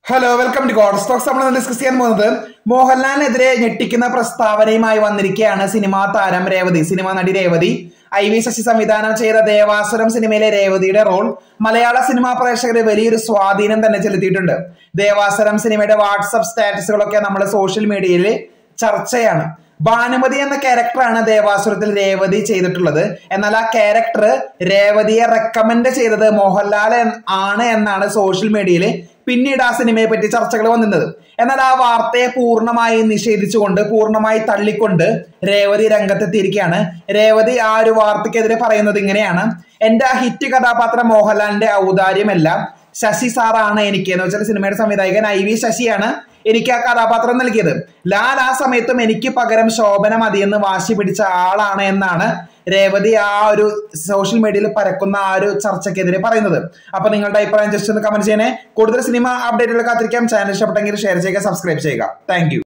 hello welcome to God Stocks നമ്മൾ discuss ചെയ്യാൻ പോകുന്നത് മോഹൻലാലിനെതിരെ ഞെട്ടിക്കുന്ന പ്രസ്താവനയുമായി വന്നിരിക്കുകയാണ് സിനിമാ താരം രേവതി സിനിമാ നടി രേവതി ഐ വി ശശി സംവിധാനം ചെയ്ത ദേവാസുരം സിനിമയിലെ രേവതിയുടെ റോൾ മലയാള സിനിമാ പ്രേക്ഷകരെ വലിയൊരു സ്വാധീനം തന്നെ ചെലുത്തിയിട്ടുണ്ട് ദേവാസുരം സിനിമയുടെ വാട്സപ്പ് സ്റ്റാറ്റസുകളൊക്കെ നമ്മൾ സോഷ്യൽ മീഡിയയിൽ ചർച്ചയാണ് ഭാനുമതി എന്ന ക്യാരക്ടറാണ് ദേവാസുരത്തിൽ രേവതി ചെയ്തിട്ടുള്ളത് എന്നാൽ ആ ക്യാരക്ടർ രേവതിയെ റെക്കമെൻഡ് ചെയ്തത് മോഹൻലാൽ എൻ- ആണ് എന്നാണ് സോഷ്യൽ മീഡിയയിൽ പിന്നീട് ആ സിനിമയെ പറ്റി ചർച്ചകൾ വന്നിരുന്നത് എന്നാൽ ആ വാർത്തയെ പൂർണ്ണമായി നിഷേധിച്ചുകൊണ്ട് പൂർണ്ണമായി തള്ളിക്കൊണ്ട് രേവതി രംഗത്തെത്തിയിരിക്കുകയാണ് രേവതി ആ ഒരു വാർത്തയ്ക്കെതിരെ പറയുന്നത് ഇങ്ങനെയാണ് എന്റെ ആ ഹിറ്റ് കഥാപാത്രം മോഹൻലാലിന്റെ ഔദാര്യമല്ല ശശി സാറാണ് എനിക്ക് എന്ന് വെച്ചാൽ സിനിമയുടെ സംവിധായകൻ ഐ വി ശശിയാണ് എനിക്ക് ആ കഥാപാത്രം നൽകിയത് ലാൽ ആ സമയത്തും എനിക്ക് പകരം ശോഭന മതിയെന്ന് വാശി പിടിച്ച ആളാണ് എന്നാണ് രേവതി ആ ഒരു സോഷ്യൽ മീഡിയയിൽ പരക്കുന്ന ആ ഒരു ചർച്ചയ്ക്കെതിരെ പറയുന്നത് അപ്പൊ നിങ്ങളുടെ അഭിപ്രായം ജസ്റ്റ് ഒന്ന് കമന്റ് ചെയ്യണേ കൂടുതൽ സിനിമ അപ്ഡേറ്റുകൾ കാത്തിരിക്കാം ചാനൽ ഇഷ്ടപ്പെട്ടെങ്കിൽ ഷെയർ ചെയ്യുക സബ്സ്ക്രൈബ് ചെയ്യുക താങ്ക്